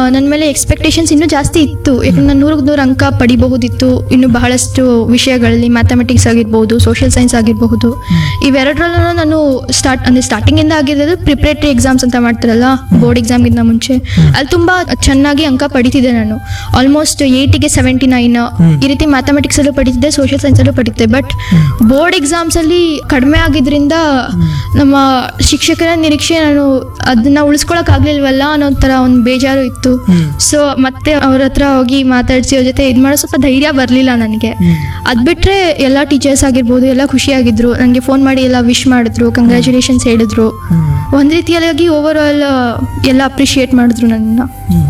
ನನ್ನ ಮೇಲೆ ಎಕ್ಸ್ಪೆಕ್ಟೇಷನ್ಸ್ ಇನ್ನೂ ಜಾಸ್ತಿ ಇತ್ತು ಯಾಕಂದ್ರೆ ನಾನು ನೂರಕ್ಕೆ ನೂರು ಅಂಕ ಪಡಿಬಹುದಿತ್ತು ಇನ್ನು ಬಹಳಷ್ಟು ವಿಷಯಗಳಲ್ಲಿ ಮ್ಯಾಥಮೆಟಿಕ್ಸ್ ಆಗಿರ್ಬೋದು ಸೋಷಿಯಲ್ ಸೈನ್ಸ್ ಆಗಿರಬಹುದು ಇವೆರಡರಲ್ಲೂ ನಾನು ಸ್ಟಾರ್ಟ್ ಅಂದರೆ ಸ್ಟಾರ್ಟಿಂಗಿಂದ ಆಗಿರೋದು ಪ್ರಿಪ್ರೇಟರಿ ಎಕ್ಸಾಮ್ಸ್ ಅಂತ ಮಾಡ್ತಾರಲ್ಲ ಬೋರ್ಡ್ ಎಕ್ಸಾಮ್ಗಿಂತ ಮುಂಚೆ ಅಲ್ಲಿ ತುಂಬ ಚೆನ್ನಾಗಿ ಅಂಕ ಪಡಿತಿದ್ದೆ ನಾನು ಆಲ್ಮೋಸ್ಟ್ ಏಯ್ಟಿಗೆ ಸೆವೆಂಟಿ ನೈನ್ ಈ ರೀತಿ ಮ್ಯಾಥಮೆಟಿಕ್ಸ್ ಅಲ್ಲೂ ಪಡಿತಿದ್ದೆ ಸೋಷಿಯಲ್ ಸೈನ್ಸ್ ಅಲ್ಲೂ ಪಡಿತಿದ್ದೆ ಬಟ್ ಬೋರ್ಡ್ ಎಕ್ಸಾಮ್ಸ್ ಅಲ್ಲಿ ಕಡಿಮೆ ಆಗಿದ್ರಿಂದ ನಮ್ಮ ಶಿಕ್ಷಕರ ನಿರೀಕ್ಷೆ ನಾನು ಅದನ್ನ ಉಳಿಸ್ಕೊಳಕ್ ಆಗ್ಲಿಲ್ವಲ್ಲ ಅನ್ನೋ ತರ ಒಂದು ಬೇಜಾರು ಇತ್ತು ಸೊ ಮತ್ತೆ ಅವ್ರ ಹತ್ರ ಹೋಗಿ ಮಾತಾಡಿಸಿ ಅವ್ರ ಜೊತೆ ಇದು ಮಾಡೋ ಸ್ವಲ್ಪ ಧೈರ್ಯ ಬರಲಿಲ್ಲ ನನಗೆ ಅದ್ ಬಿಟ್ರೆ ಎಲ್ಲ ಟೀಚರ್ಸ್ ಆಗಿರ್ಬೋದು ಎಲ್ಲ ಖುಷಿಯಾಗಿದ್ರು ನನಗೆ ಫೋನ್ ಮಾಡಿ ಎಲ್ಲ ವಿಶ್ ಮಾಡಿದ್ರು ಕಂಗ್ರ್ಯಾಚುಲೇಷನ್ಸ್ ಹೇಳಿದ್ರು ಒಂದ್ ರೀತಿಯಾಗಿ ಓವರ್ ಆಲ್ ಎಲ್ಲ ಅಪ್ರಿಶಿಯೇಟ್ ಮಾಡಿದ್ರು ನನ್ನ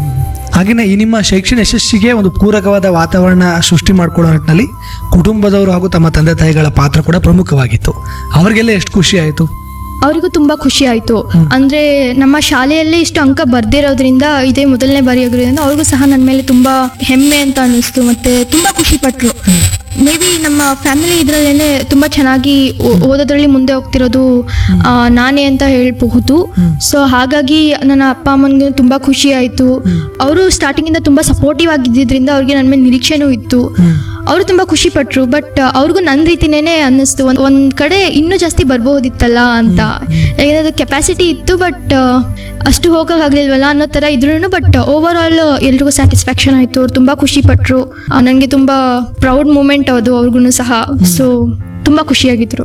ಹಾಗೆಯೇ ಈ ನಿಮ್ಮ ಶೈಕ್ಷಣಿಕ ಯಶಸ್ಸಿಗೆ ಒಂದು ಪೂರಕವಾದ ವಾತಾವರಣ ಸೃಷ್ಟಿ ಮಾಡಿಕೊಳ್ಳೋ ನಿಟ್ಟಿನಲ್ಲಿ ಕುಟುಂಬದವರು ಹಾಗೂ ತಮ್ಮ ತಂದೆ ತಾಯಿಗಳ ಪಾತ್ರ ಕೂಡ ಪ್ರಮುಖವಾಗಿತ್ತು ಅವರಿಗೆಲ್ಲ ಎಷ್ಟು ಖುಷಿ ಆಯಿತು ಅವರಿಗೂ ತುಂಬಾ ಖುಷಿ ಆಯ್ತು ಅಂದ್ರೆ ನಮ್ಮ ಶಾಲೆಯಲ್ಲೇ ಇಷ್ಟು ಅಂಕ ಬರ್ದಿರೋದ್ರಿಂದ ಇದೇ ಮೊದಲನೇ ಬಾರಿ ಆಗಿರೋದ್ರಿಂದ ಅವ್ರಿಗೂ ಸಹ ನನ್ನ ಮೇಲೆ ತುಂಬಾ ಹೆಮ್ಮೆ ಅಂತ ಅನ್ನಿಸ್ತು ಮತ್ತೆ ತುಂಬಾ ಖುಷಿ ಪಟ್ರು ಮೇ ಬಿ ನಮ್ಮ ಫ್ಯಾಮಿಲಿ ಇದ್ರಲ್ಲೇನೆ ತುಂಬಾ ಚೆನ್ನಾಗಿ ಓ- ಓದೋದ್ರಲ್ಲಿ ಮುಂದೆ ಹೋಗ್ತಿರೋದು ಆ, ನಾನೇ ಅಂತ ಹೇಳ್ಬಹುದು ಸೊ ಹಾಗಾಗಿ ನನ್ನ ಅಪ್ಪ ಅಮ್ಮನಿಗೆ ತುಂಬಾ ಖುಷಿ ಆಯ್ತು ಅವರು ಸ್ಟಾರ್ಟಿಂಗ್ ಇಂದ ತುಂಬಾ ಸಪೋರ್ಟಿವ್ ಆಗಿದ್ದರಿಂದ ಅವ್ರಿಗೆ ನನ್ನ ಮೇಲೆ ನಿರೀಕ್ಷೆನೂ ಇತ್ತು ಅವರು ತುಂಬಾ ಖುಷಿ ಪಟ್ರು ಬಟ್ ಅವ್ರಿಗೂ ನನ್ನ ರೀತಿನೇನೆ ಅನ್ನಿಸ್ತು ಒಂದ್ ಒಂದ್ ಕಡೆ ಇನ್ನೂ ಜಾಸ್ತಿ ಬರ್ಬಹುದಿತ್ತಲ್ಲ ಅಂತ ಯಾಕಂದ್ರೆ ಅದು ಕೆಪಾಸಿಟಿ ಇತ್ತು ಬಟ್ ಅಷ್ಟು ಹೋಗೋಕ್ಕಾಗ್ಲಿಲ್ವಲ್ಲ ಅನ್ನೋ ಥರ ಇದ್ರೂ ಬಟ್ ಓವರ್ ಆಲ್ ಎಲ್ರಿಗೂ ಸ್ಯಾಟಿಸ್ಫ್ಯಾಕ್ಷನ್ ಆಯಿತು ಅವ್ರು ತುಂಬ ಖುಷಿ ಪಟ್ಟರು ನನಗೆ ತುಂಬ ಪ್ರೌಡ್ ಮೂಮೆಂಟ್ ಅದು ಅವ್ರಿಗೂ ಸಹ ಸೊ ತುಂಬ ಖುಷಿಯಾಗಿದ್ರು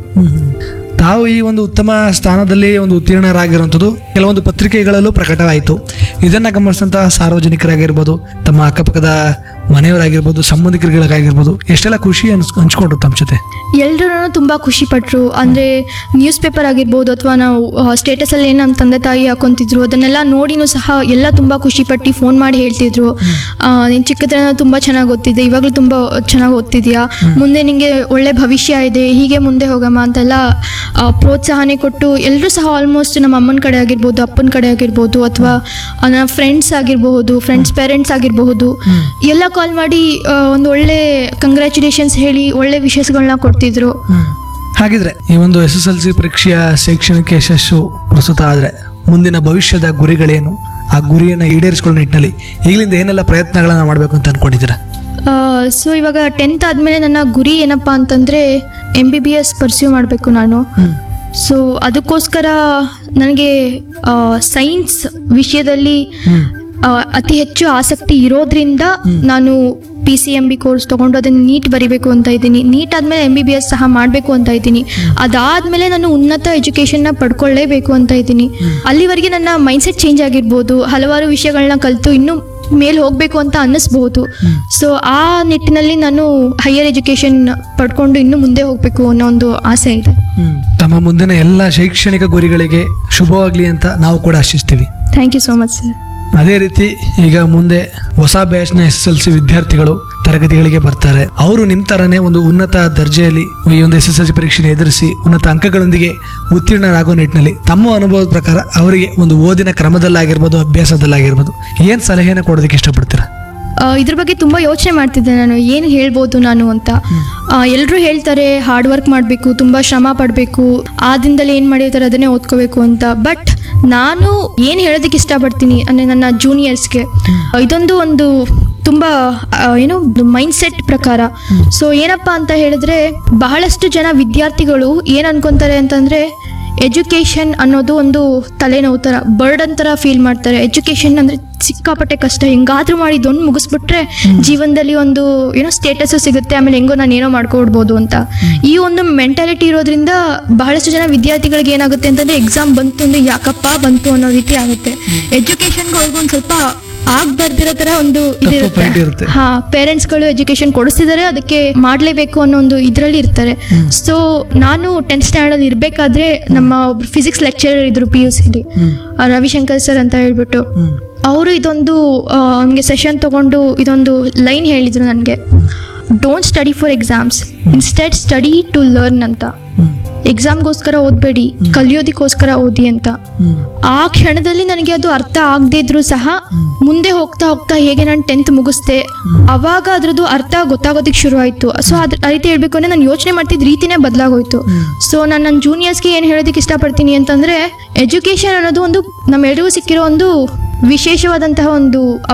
ತಾವು ಈ ಒಂದು ಉತ್ತಮ ಸ್ಥಾನದಲ್ಲಿ ಒಂದು ಉತ್ತೀರ್ಣರಾಗಿರುವಂಥದ್ದು ಕೆಲವೊಂದು ಪತ್ರಿಕೆಗಳಲ್ಲೂ ಪ್ರಕಟವಾಯಿತು ಇದನ್ನ ಗಮನಿಸಿದಂತಹ ಸಾರ್ವಜನಿಕರಾಗಿರ್ಬೋದು ತಮ್ಮ ಅಕ್ಕಪಕ್ಕದ ಮನೆಯವರಾಗಿರ್ಬೋದು ಸಂಬಂಧಿಕರಿಗಾಗಿರ್ಬೋದು ಎಷ್ಟೆಲ್ಲ ಖುಷಿ ಅನ್ಸ್ ಹಂಚ್ಕೊಂಡ್ರು ತಮ್ಮ ಜೊತೆ ಎಲ್ಲರೂ ತುಂಬ ಖುಷಿ ಪಟ್ಟರು ಅಂದರೆ ನ್ಯೂಸ್ ಪೇಪರ್ ಆಗಿರ್ಬೋದು ಅಥವಾ ನಾವು ಸ್ಟೇಟಸಲ್ಲಿ ಏನು ನಮ್ಮ ತಂದೆ ತಾಯಿ ಹಾಕೊಂತಿದ್ರು ಅದನ್ನೆಲ್ಲ ನೋಡಿನೂ ಸಹ ಎಲ್ಲ ತುಂಬ ಖುಷಿ ಪಟ್ಟು ಫೋನ್ ಮಾಡಿ ಹೇಳ್ತಿದ್ರು ನೀನು ಚಿಕ್ಕದ್ರಿಂದ ತುಂಬ ಚೆನ್ನಾಗಿ ಓದ್ತಿದ್ದೆ ಇವಾಗಲೂ ತುಂಬ ಚೆನ್ನಾಗಿ ಓದ್ತಿದ್ಯಾ ಮುಂದೆ ನಿಮಗೆ ಒಳ್ಳೆ ಭವಿಷ್ಯ ಇದೆ ಹೀಗೆ ಮುಂದೆ ಹೋಗಮ್ಮ ಅಂತೆಲ್ಲ ಆ, ಪ್ರೋತ್ಸಾಹನೆ ಕೊಟ್ಟು ಎಲ್ಲರೂ ಸಹ ಆಲ್ಮೋಸ್ಟ್ ನಮ್ಮ ಅಮ್ಮನ ಕಡೆ ಆಗಿರ್ಬೋದು ಅಪ್ಪನ ಕಡೆ ಆಗಿರ್ಬೋದು ಅಥವಾ ನನ್ನ ಫ್ರೆಂಡ್ಸ್ ಆಗಿರಬಹುದು ಫ್ರೆಂಡ್ಸ್ ಪೇರೆಂಟ್ಸ್ ಆಗಿರಬಹುದು ಎಲ್ಲ ಕಾಲ್ ಮಾಡಿ ಆ, ಒಂದು ಒಳ್ಳೆ ಕಂಗ್ರ್ಯಾಚುಲೇಷನ್ಸ್ ಹೇಳಿ ಒಳ್ಳೆ ವಿಷಯಗಳನ್ನ ಕೊಡ್ತಿದ್ರು ಹಾಗಿದ್ರೆ ಈ ಒಂದು ಎಸ್ ಎಸ್ ಎಲ್ ಸಿ ಪರೀಕ್ಷೆಯ ಶೈಕ್ಷಣಿಕ ಯಶಸ್ಸು ಪ್ರಸ್ತುತ ಆದರೆ ಮುಂದಿನ ಭವಿಷ್ಯದ ಗುರಿಗಳೇನು ಆ ಗುರಿಯನ್ನು ಈಡೇರಿಸಿಕೊಳ್ಳೋ ನಿಟ್ಟಿನಲ್ಲಿ ಈಗಲಿಂದ ಏನೆಲ್ಲ ಪ್ರಯತ್ನಗಳನ್ನು ಮಾಡಬೇಕು ಅಂತ ಅನ್ಕೊಂಡಿದ್ದೀರಾ ಸೊ ಇವಾಗ ಟೆಂತ್ ಆದಮೇಲೆ ನನ್ನ ಗುರಿ ಏನಪ್ಪ ಅಂತಂದರೆ M B B S pursue ಮಾಡಬೇಕು ನಾನು ಸೊ ಅದಕ್ಕೋಸ್ಕರ ನನಗೆ ಸೈನ್ಸ್ ವಿಷಯದಲ್ಲಿ ಆ, ಅತಿ ಹೆಚ್ಚು ಆಸಕ್ತಿ ಇರೋದ್ರಿಂದ ನಾನು P C M B course ತೊಗೊಂಡು ಅದನ್ನು ನೀಟ್ ಬರಿಬೇಕು ಅಂತ ಇದ್ದೀನಿ ನೀಟ್ ಆದಮೇಲೆ ಎಮ್ ಬಿ ಬಿ ಎಸ್ ಸಹ ಮಾಡಬೇಕು ಅಂತ ಇದ್ದೀನಿ ಅದಾದಮೇಲೆ ನಾನು ಉನ್ನತ ಎಜುಕೇಷನ್ನ ಪಡ್ಕೊಳ್ಳೇಬೇಕು ಅಂತ ಇದ್ದೀನಿ ಅಲ್ಲಿವರೆಗೆ ನನ್ನ ಮೈಂಡ್ಸೆಟ್ ಚೇಂಜ್ ಆಗಿರ್ಬೋದು ಹಲವಾರು ವಿಷಯಗಳನ್ನ ಕಲಿತು ಇನ್ನೂ ಮೇಲೆ ಹೋಗಬೇಕು ಅಂತ ಅನ್ನಿಸ್ಬಹುದು ಸೊ ಆ ನಿಟ್ಟಿನಲ್ಲಿ ನಾನು ಹೈಯರ್ ಎಜುಕೇಶನ್ ಪಡ್ಕೊಂಡು ಇನ್ನೂ ಮುಂದೆ ಹೋಗಬೇಕು ಅನ್ನೋ ಒಂದು ಆಸೆ ಇದೆ ತಮ್ಮ ಮುಂದಿನ ಎಲ್ಲ ಶೈಕ್ಷಣಿಕ ಗುರಿಗಳಿಗೆ ಶುಭವಾಗಲಿ ಅಂತ ನಾವು ಕೂಡ ಆಶಿಸ್ತೀವಿ thank you so much sir ಅದೇ ರೀತಿ ಈಗ ಮುಂದೆ ಹೊಸ ಬ್ಯಾಚ್ನ ಎಸ್ ಎಸ್ ಎಲ್ ಸಿ ವಿದ್ಯಾರ್ಥಿಗಳು ತರಗತಿಗಳಿಗೆ ಬರ್ತಾರೆ ಅವರು ನಿಮ್ಮ ಥರನೇ ಒಂದು ಉನ್ನತ ದರ್ಜೆಯಲ್ಲಿ ಈ ಒಂದು ಎಸ್ ಎಸ್ ಎಲ್ ಸಿ ಪರೀಕ್ಷೆನ ಎದುರಿಸಿ ಉನ್ನತ ಅಂಕಗಳೊಂದಿಗೆ ಉತ್ತೀರ್ಣರಾಗೋ ನಿಟ್ಟಿನಲ್ಲಿ ತಮ್ಮ ಅನುಭವದ ಪ್ರಕಾರ ಅವರಿಗೆ ಒಂದು ಓದಿನ ಕ್ರಮದಲ್ಲಾಗಿರ್ಬೋದು ಅಭ್ಯಾಸದಲ್ಲಾಗಿರ್ಬೋದು ಏನು ಸಲಹೆನ ಕೊಡೋದಕ್ಕೆ ಇಷ್ಟಪಡ್ತೀರಾ ಆ, ಇದ್ರ ಬಗ್ಗೆ ತುಂಬ ಯೋಚನೆ ಮಾಡ್ತಿದ್ದೆ ನಾನು ಏನು ಹೇಳ್ಬೋದು ನಾನು ಅಂತ ಎಲ್ಲರೂ ಹೇಳ್ತಾರೆ ಹಾರ್ಡ್ ವರ್ಕ್ ಮಾಡಬೇಕು ತುಂಬ ಶ್ರಮ ಪಡಬೇಕು ಆ ದಿನದಲ್ಲಿ ಏನು ಮಾಡಿರ್ತಾರೆ ಅದನ್ನೇ ಓದ್ಕೋಬೇಕು ಅಂತ ಬಟ್ ನಾನು ಏನು ಹೇಳೋದಕ್ಕೆ ಇಷ್ಟಪಡ್ತೀನಿ ಅಂದರೆ ನನ್ನ ಜೂನಿಯರ್ಸ್ಗೆ ಇದೊಂದು ಒಂದು ತುಂಬ ಆ, ಏನು ಮೈಂಡ್ ಸೆಟ್ ಪ್ರಕಾರ ಸೊ ಏನಪ್ಪ ಅಂತ ಹೇಳಿದ್ರೆ ಬಹಳಷ್ಟು ಜನ ವಿದ್ಯಾರ್ಥಿಗಳು ಏನು ಅನ್ಕೊಂತಾರೆ ಅಂತಂದರೆ ಎಜುಕೇಷನ್ ಅನ್ನೋದು ಒಂದು ತಲೆನೋವು ಥರ ಬರ್ಡನ್ ಥರ ಫೀಲ್ ಮಾಡ್ತಾರೆ ಎಜುಕೇಷನ್ ಅಂದರೆ ಸಿಕ್ಕಾಪಟ್ಟೆ ಕಷ್ಟ ಹೆಂಗಾದ್ರೂ ಮಾಡಿ ಇದೊಂದು ಮುಗಿಸ್ಬಿಟ್ರೆ ಜೀವನದಲ್ಲಿ ಒಂದು ಏನೋ ಸ್ಟೇಟಸ್ಸು ಸಿಗುತ್ತೆ ಆಮೇಲೆ ಹೆಂಗೋ ನಾನು ಏನೋ ಮಾಡ್ಕೊಡ್ಬೋದು ಅಂತ ಈ ಒಂದು ಮೆಂಟಾಲಿಟಿ ಇರೋದ್ರಿಂದ ಬಹಳಷ್ಟು ಜನ ವಿದ್ಯಾರ್ಥಿಗಳಿಗೆ ಏನಾಗುತ್ತೆ ಅಂತಂದ್ರೆ ಎಕ್ಸಾಮ್ ಬಂತು ಅಂದ್ರೆ ಯಾಕಪ್ಪ ಬಂತು ಅನ್ನೋ ರೀತಿ ಆಗುತ್ತೆ ಎಜುಕೇಷನ್ಗೆ ಅವ್ರಿಗೂ ಒಂದು ಸ್ವಲ್ಪ ಆಗ್ ಬರ್ದಿರೋ ತರ ಒಂದು ತಪ್ಪು point ಇರುತ್ತೆ. ಇದಿರುತ್ತೆ ಹಾ ಪೇರೆಂಟ್ಸ್ಗಳು ಎಜುಕೇಶನ್ ಕೊಡಿಸ್ತಿದ್ದಾರೆ ಅದಕ್ಕೆ ಮಾಡಲೇಬೇಕು ಅನ್ನೋ ಒಂದು ಇದರಲ್ಲಿ ಇರ್ತಾರೆ ಸೊ ನಾನು ಟೆಂತ್ ಸ್ಟ್ಯಾಂಡರ್ಡ್ ಇರಬೇಕಾದ್ರೆ ನಮ್ಮ ಒಬ್ರು ಫಿಸಿಕ್ಸ್ ಲೆಕ್ಚರರ್ ಇದ್ರು ಪಿ ಯು ಸಿಲಿ ರವಿಶಂಕರ್ ಸರ್ ಅಂತ ಹೇಳ್ಬಿಟ್ಟು ಅವರು ಇದೊಂದು ನಮಗೆ ಸೆಷನ್ ತಗೊಂಡು ಇದೊಂದು ಲೈನ್ ಹೇಳಿದ್ರು ನನಗೆ don't study for exams instead study to learn ಅಂತ ಎಕ್ಸಾಮ್ಗೋಸ್ಕರ ಓದಬೇಡಿ ಕಲಿಯೋದಕ್ಕೋಸ್ಕರ ಓದಿ ಅಂತ ಆ ಕ್ಷಣದಲ್ಲಿ ನನಗೆ ಅದು ಅರ್ಥ ಆಗದೇ ಇದ್ರೂ ಸಹ ಮುಂದೆ ಹೋಗ್ತಾ ಹೋಗ್ತಾ ಹೇಗೆ ನಾನು ಟೆಂತ್ ಮುಗಿಸ್ದೆ ಅವಾಗ ಅದ್ರದ್ದು ಅರ್ಥ ಗೊತ್ತಾಗೋದಕ್ಕೆ ಶುರು ಆಯ್ತು ಸೊ ಅದ್ರ ಆ ರೀತಿ ಹೇಳ್ಬೇಕು ಅಂದ್ರೆ ನಾನು ಯೋಚನೆ ಮಾಡ್ತಿದ್ದ ರೀತಿನೇ ಬದಲಾಗೋಯ್ತು ಸೊ ನಾನು ನನ್ನ ಜೂನಿಯರ್ಸ್ಗೆ ಏನು ಹೇಳೋದಕ್ಕೆ ಇಷ್ಟಪಡ್ತೀನಿ ಅಂತಂದ್ರೆ ಎಜುಕೇಶನ್ ಅನ್ನೋದು ಒಂದು ನಮ್ಮೆಲ್ಲರಿಗೂ ಸಿಕ್ಕಿರೋ ಒಂದು ವಿಶೇಷವಾದಂತಹ ಒಂದು